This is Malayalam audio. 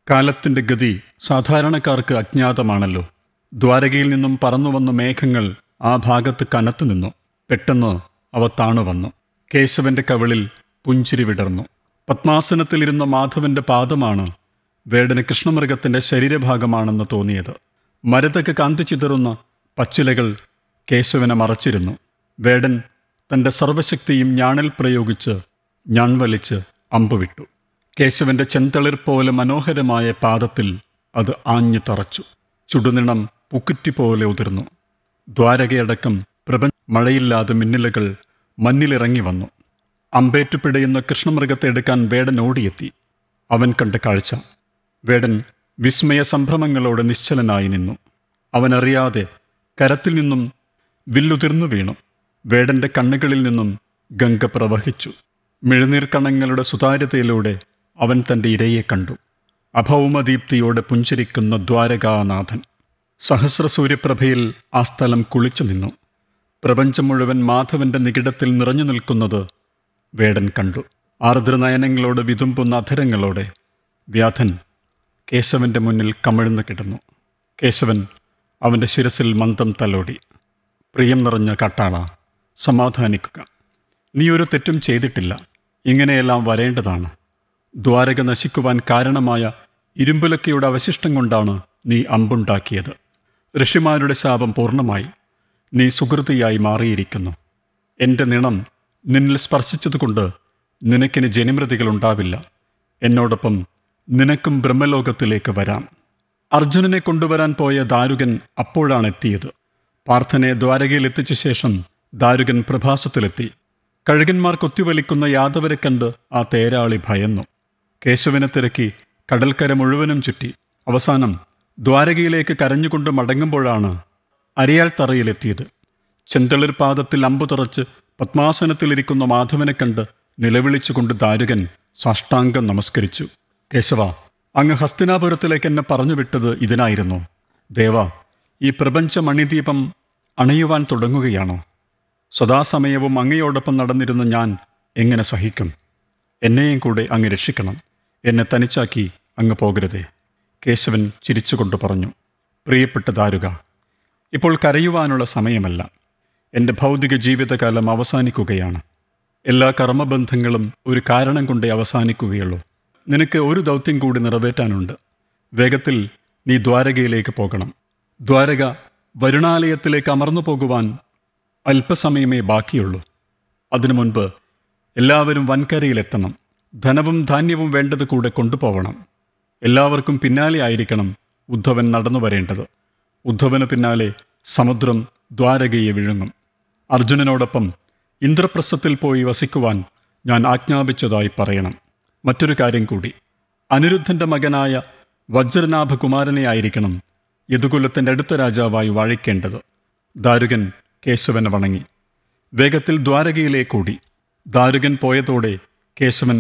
കാലത്തിന്റെ ഗതി സാധാരണക്കാർക്ക് അജ്ഞാതമാണല്ലോ ദ്വാരകയിൽ നിന്നും പറന്നു വന്ന മേഘങ്ങൾ ആ ഭാഗത്ത് കനത്തു നിന്നു പെട്ടെന്ന് അവ താണു വന്നു കേശവന്റെ കവിളിൽ പുഞ്ചിരി വിടർന്നു പത്മാസനത്തിലിരുന്ന മാധവന്റെ പാദമാണ് വേടന് കൃഷ്ണമൃഗത്തിന്റെ ശരീരഭാഗമാണെന്ന് തോന്നിയത് മരതക്ക് കാന്തി ചിതറുന്ന പച്ചിലകൾ കേശവനെ മറച്ചിരുന്നു വേടൻ തന്റെ സർവശക്തിയും ഞാണിൽ പ്രയോഗിച്ച് ഞാൺവലിച്ച് അമ്പുവിട്ടു കേശവന്റെ ചെന്തളിർ പോലെ മനോഹരമായ പാദത്തിൽ അത് ആഞ്ഞു തറച്ചു ചുടുനിണം പുക്കുറ്റി പോലെ ഉതിർന്നു ദ്വാരകയടക്കം പ്രപഞ്ച മഴയില്ലാതെ മിന്നലുകൾ മഞ്ഞിലിറങ്ങി വന്നു അമ്പേറ്റു പിടയുന്ന കൃഷ്ണമൃഗത്തെ എടുക്കാൻ വേടൻ ഓടിയെത്തി അവൻ കണ്ട കാഴ്ച വേടൻ വിസ്മയ സംഭ്രമങ്ങളോടെ നിശ്ചലനായി നിന്നു അവനറിയാതെ കരത്തിൽ നിന്നും വില്ലുതിർന്നു വീണു വേടന്റെ കണ്ണുകളിൽ നിന്നും ഗംഗ പ്രവഹിച്ചു മിഴുനീർ കണങ്ങളുടെ സുതാര്യതയിലൂടെ അവൻ തന്റെ ഇരയെ കണ്ടു അഭൗമദീപ്തിയോടെ പുഞ്ചിരിക്കുന്ന ദ്വാരകാനാഥൻ സഹസ്രസൂര്യപ്രഭയിൽ ആ സ്ഥലം കുളിച്ചു നിന്നു പ്രപഞ്ചം മുഴുവൻ മാധവന്റെ നികിടത്തിൽ നിറഞ്ഞു നിൽക്കുന്നത് വേടൻ കണ്ടു ആർദ്രനയനങ്ങളോട് വിതുമ്പുന്ന അധരങ്ങളോടെ വ്യാധൻ കേശവന്റെ മുന്നിൽ കമിഴ്ന്നു കിടന്നു കേശവൻ അവന്റെ ശിരസിൽ മന്ദം തലോടി പ്രിയം നിറഞ്ഞ കാട്ടാള സമാധാനിക്കുക നീ ഒരു തെറ്റും ചെയ്തിട്ടില്ല ഇങ്ങനെയെല്ലാം വരേണ്ടതാണ് ദ്വാരക നശിക്കുവാൻ കാരണമായ ഇരുമ്പുലക്കയുടെ അവശിഷ്ടം കൊണ്ടാണ് നീ അമ്പുണ്ടാക്കിയത് ഋഷിമാരുടെ ശാപം പൂർണ്ണമായി നീ സുഹൃതിയായി മാറിയിരിക്കുന്നു എൻ്റെ നിണം നിന്നിൽ സ്പർശിച്ചതുകൊണ്ട് നിനക്കിന് ജനിമൃതികൾ ഉണ്ടാവില്ല എന്നോടൊപ്പം നിനക്കും ബ്രഹ്മലോകത്തിലേക്ക് വരാം അർജുനനെ കൊണ്ടുവരാൻ പോയ ദാരുകൻ അപ്പോഴാണ് എത്തിയത് പാർത്ഥനെ ദ്വാരകയിൽ എത്തിച്ച ശേഷം ദാരുകൻ പ്രഭാസത്തിലെത്തി കഴുകന്മാർ കൊത്തിവലിക്കുന്ന യാദവരെ കണ്ട് ആ തേരാളി ഭയന്നു കേശവനെ തിരക്കി കടൽക്കര മുഴുവനും ചുറ്റി അവസാനം ദ്വാരകയിലേക്ക് കരഞ്ഞുകൊണ്ട് മടങ്ങുമ്പോഴാണ് അരിയാൽ തറയിലെത്തിയത് ചെന്തളിർ പാദത്തിൽ അമ്പു തുറച്ച് പത്മാസനത്തിലിരിക്കുന്ന മാധവനെ കണ്ട് നിലവിളിച്ചുകൊണ്ട് ദാരുകൻ സാഷ്ടാംഗം നമസ്കരിച്ചു കേശവ അങ്ങ് ഹസ്തിനാപുരത്തിലേക്ക് എന്നെ പറഞ്ഞു വിട്ടത് ഇതിനായിരുന്നു ദേവ ഈ പ്രപഞ്ച മണിദീപം അണയുവാൻ തുടങ്ങുകയാണോ സദാസമയവും അങ്ങയോടൊപ്പം നടന്നിരുന്ന ഞാൻ എങ്ങനെ സഹിക്കും എന്നെയും കൂടെ അങ്ങ് രക്ഷിക്കണം എന്നെ തനിച്ചാക്കി അങ്ങ് പോകരുതേ കേശവൻ ചിരിച്ചുകൊണ്ട് പറഞ്ഞു പ്രിയപ്പെട്ട ദാരുക ഇപ്പോൾ കരയുവാനുള്ള സമയമല്ല എൻ്റെ ഭൗതിക ജീവിതകാലം അവസാനിക്കുകയാണ് എല്ലാ കർമ്മബന്ധങ്ങളും ഒരു കാരണം കൊണ്ടേ അവസാനിക്കുകയുള്ളൂ നിനക്ക് ഒരു ദൗത്യം കൂടി നിറവേറ്റാനുണ്ട് വേഗത്തിൽ നീ ദ്വാരകയിലേക്ക് പോകണം ദ്വാരക വരുണാലയത്തിലേക്ക് അമർന്നു പോകുവാൻ അല്പസമയമേ ബാക്കിയുള്ളൂ അതിനു മുൻപ് എല്ലാവരും വൻകരയിലെത്തണം ധനവും ധാന്യവും വേണ്ടത് കൂടെ കൊണ്ടുപോകണം എല്ലാവർക്കും പിന്നാലെ ആയിരിക്കണം ഉദ്ധവൻ നടന്നു വരേണ്ടത് ഉദ്ധവന് പിന്നാലെ സമുദ്രം ദ്വാരകയെ വിഴുങ്ങും അർജുനനോടൊപ്പം ഇന്ദ്രപ്രസ്ഥത്തിൽ പോയി വസിക്കുവാൻ ഞാൻ ആജ്ഞാപിച്ചതായി പറയണം മറ്റൊരു കാര്യം കൂടി അനിരുദ്ധന്റെ മകനായ വജ്രനാഭകുമാരനെ ആയിരിക്കണം യദുകുലത്തിന്റെ അടുത്ത രാജാവായി വാഴിക്കേണ്ടത് ദാരുകൻ കേശവനെ വണങ്ങി വേഗത്തിൽ ദ്വാരകയിലേക്കൂടി ദാരുകൻ പോയതോടെ കേശവൻ